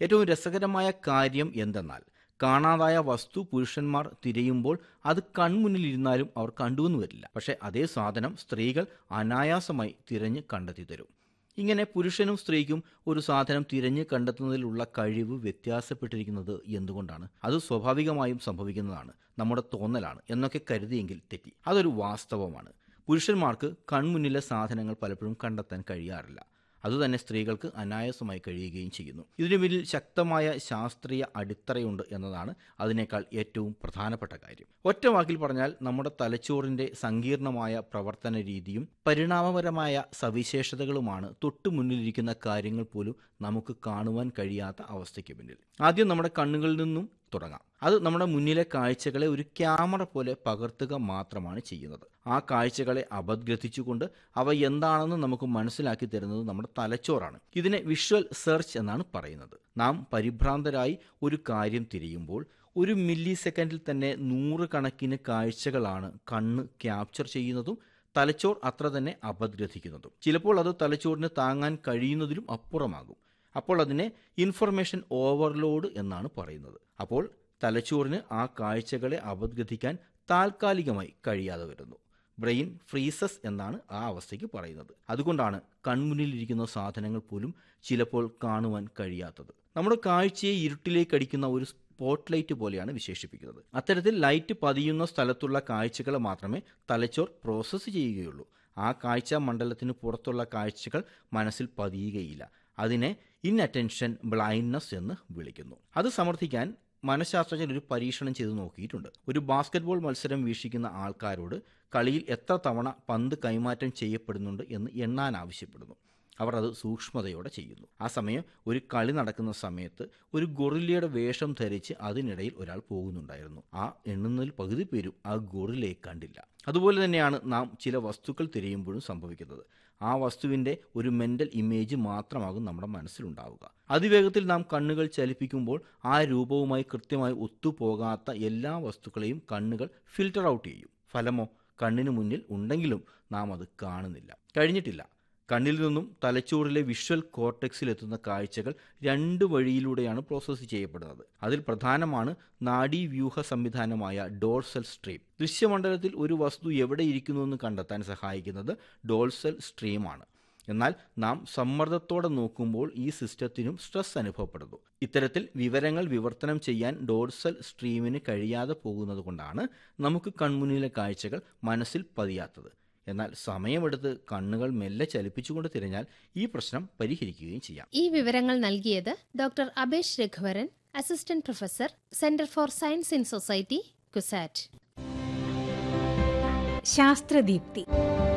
ഏറ്റവും രസകരമായ കാര്യം എന്തെന്നാൽ കാണാതായ വസ്തു പുരുഷന്മാർ തിരയുമ്പോൾ അത് കൺമുന്നിലിരുന്നാലും അവർ കണ്ടുവെന്ന് വരില്ല പക്ഷേ അതേ സാധനം സ്ത്രീകൾ അനായാസമായി തിരഞ്ഞ് കണ്ടെത്തി തരും ഇങ്ങനെ പുരുഷനും സ്ത്രീക്കും ഒരു സാധനം തിരഞ്ഞ് കണ്ടെത്തുന്നതിലുള്ള കഴിവ് വ്യത്യാസപ്പെട്ടിരിക്കുന്നത് എന്തുകൊണ്ടാണ് അത് സ്വാഭാവികമായും സംഭവിക്കുന്നതാണ് നമ്മുടെ തോന്നലാണ് എന്നൊക്കെ കരുതിയെങ്കിൽ തെറ്റി അതൊരു വാസ്തവമാണ് പുരുഷന്മാർക്ക് കൺമുന്നിലെ സാധനങ്ങൾ പലപ്പോഴും കണ്ടെത്താൻ കഴിയാറില്ല അതുതന്നെ സ്ത്രീകൾക്ക് അനായാസമായി കഴിയുകയും ചെയ്യുന്നു ഇതിനു പിന്നിൽ ശക്തമായ ശാസ്ത്രീയ അടിത്തറയുണ്ട് എന്നതാണ് അതിനേക്കാൾ ഏറ്റവും പ്രധാനപ്പെട്ട കാര്യം ഒറ്റ വാക്കിൽ പറഞ്ഞാൽ നമ്മുടെ തലച്ചോറിന്റെ സങ്കീർണമായ പ്രവർത്തന രീതിയും പരിണാമപരമായ സവിശേഷതകളുമാണ് തൊട്ടു മുന്നിലിരിക്കുന്ന കാര്യങ്ങൾ പോലും നമുക്ക് കാണുവാൻ കഴിയാത്ത അവസ്ഥയ്ക്ക് പിന്നിൽ ആദ്യം നമ്മുടെ കണ്ണുകളിൽ നിന്നും തുടങ്ങാം അത് നമ്മുടെ മുന്നിലെ കാഴ്ചകളെ ഒരു ക്യാമറ പോലെ പകർത്തുക മാത്രമാണ് ചെയ്യുന്നത് ആ കാഴ്ചകളെ അപഗ്രഥിച്ചുകൊണ്ട് അവ എന്താണെന്ന് നമുക്ക് മനസ്സിലാക്കി തരുന്നത് നമ്മുടെ തലച്ചോറാണ് ഇതിനെ വിഷ്വൽ സെർച്ച് എന്നാണ് പറയുന്നത് നാം പരിഭ്രാന്തരായി ഒരു കാര്യം തിരിയുമ്പോൾ ഒരു മില്ലി സെക്കൻഡിൽ തന്നെ നൂറുകണക്കിന് കാഴ്ചകളാണ് കണ്ണ് ക്യാപ്ചർ ചെയ്യുന്നതും തലച്ചോർ അത്ര തന്നെ അപഗ്രഥിക്കുന്നതും ചിലപ്പോൾ അത് തലച്ചോറിന് താങ്ങാൻ കഴിയുന്നതിലും അപ്പുറമാകും അപ്പോൾ അതിനെ ഇൻഫർമേഷൻ ഓവർലോഡ് എന്നാണ് പറയുന്നത് അപ്പോൾ തലച്ചോറിന് ആ കാഴ്ചകളെ അപഗ്രഥിക്കാൻ താൽക്കാലികമായി കഴിയാതെ വരുന്നു ബ്രെയിൻ ഫ്രീസസ് എന്നാണ് ആ അവസ്ഥയ്ക്ക് പറയുന്നത് അതുകൊണ്ടാണ് കൺമുന്നിലിരിക്കുന്ന സാധനങ്ങൾ പോലും ചിലപ്പോൾ കാണുവാൻ കഴിയാത്തത് നമ്മുടെ കാഴ്ചയെ ഇരുട്ടിലേക്ക് അടിക്കുന്ന ഒരു സ്പോട്ട് ലൈറ്റ് പോലെയാണ് വിശേഷിപ്പിക്കുന്നത് അത്തരത്തിൽ ലൈറ്റ് പതിയുന്ന സ്ഥലത്തുള്ള കാഴ്ചകളെ മാത്രമേ തലച്ചോർ പ്രോസസ്സ് ചെയ്യുകയുള്ളൂ ആ കാഴ്ച മണ്ഡലത്തിന് പുറത്തുള്ള കാഴ്ചകൾ മനസ്സിൽ പതിയുകയില്ല അതിനെ ഇൻഅറ്റൻഷൻ ബ്ലൈൻഡ്നസ് എന്ന് വിളിക്കുന്നു അത് സമർത്ഥിക്കാൻ മനഃശാസ്ത്രജ്ഞർ ഒരു പരീക്ഷണം ചെയ്തു നോക്കിയിട്ടുണ്ട് ഒരു ബാസ്കറ്റ്ബോൾ മത്സരം വീക്ഷിക്കുന്ന ആൾക്കാരോട് കളിയിൽ എത്ര തവണ പന്ത് കൈമാറ്റം ചെയ്യപ്പെടുന്നുണ്ട് എന്ന് എണ്ണാൻ ആവശ്യപ്പെടുന്നു അവർ അത് സൂക്ഷ്മതയോടെ ചെയ്യുന്നു ആ സമയം ഒരു കളി നടക്കുന്ന സമയത്ത് ഒരു ഗൊറില്ലയുടെ വേഷം ധരിച്ച് അതിനിടയിൽ ഒരാൾ പോകുന്നുണ്ടായിരുന്നു ആ എണ്ണുന്നതിൽ പകുതി പേരും ആ ഗൊറില്ലയെ കണ്ടില്ല അതുപോലെ തന്നെയാണ് നാം ചില വസ്തുക്കൾ തിരയുമ്പോഴും സംഭവിക്കുന്നത് ആ വസ്തുവിൻ്റെ ഒരു മെൻ്റൽ ഇമേജ് മാത്രമാകും നമ്മുടെ മനസ്സിലുണ്ടാവുക അതിവേഗത്തിൽ നാം കണ്ണുകൾ ചലിപ്പിക്കുമ്പോൾ ആ രൂപവുമായി കൃത്യമായി ഒത്തുപോകാത്ത എല്ലാ വസ്തുക്കളെയും കണ്ണുകൾ ഫിൽട്ടർ ഔട്ട് ചെയ്യും ഫലമോ കണ്ണിന് മുന്നിൽ ഉണ്ടെങ്കിലും നാം അത് കാണുന്നില്ല കഴിഞ്ഞിട്ടില്ല കണ്ണിൽ നിന്നും തലച്ചോറിലെ വിഷ്വൽ കോർട്ടെക്സിൽ എത്തുന്ന കാഴ്ചകൾ രണ്ട് വഴിയിലൂടെയാണ് പ്രോസസ്സ് ചെയ്യപ്പെടുന്നത് അതിൽ പ്രധാനമാണ് നാഡീവ്യൂഹ സംവിധാനമായ ഡോൾസൽ സ്ട്രീം ദൃശ്യമണ്ഡലത്തിൽ ഒരു വസ്തു എവിടെ ഇരിക്കുന്നുവെന്ന് കണ്ടെത്താൻ സഹായിക്കുന്നത് ഡോൾസൽ സ്ട്രീമാണ് എന്നാൽ നാം സമ്മർദ്ദത്തോടെ നോക്കുമ്പോൾ ഈ സിസ്റ്റത്തിനും സ്ട്രെസ് അനുഭവപ്പെടുന്നു ഇത്തരത്തിൽ വിവരങ്ങൾ വിവർത്തനം ചെയ്യാൻ ഡോർസൽ സ്ട്രീമിന് കഴിയാതെ പോകുന്നത് കൊണ്ടാണ് നമുക്ക് കൺമുന്നിലെ കാഴ്ചകൾ മനസ്സിൽ പതിയാത്തത് എന്നാൽ സമയമെടുത്ത് കണ്ണുകൾ മെല്ലെ ചലിപ്പിച്ചുകൊണ്ട് തിരഞ്ഞാൽ ഈ പ്രശ്നം പരിഹരിക്കുകയും ചെയ്യാം ഈ വിവരങ്ങൾ നൽകിയത് doctor Abesh Raghuvaran assistant professor centre for science in society CUSAT ശാസ്ത്രദീപ്തി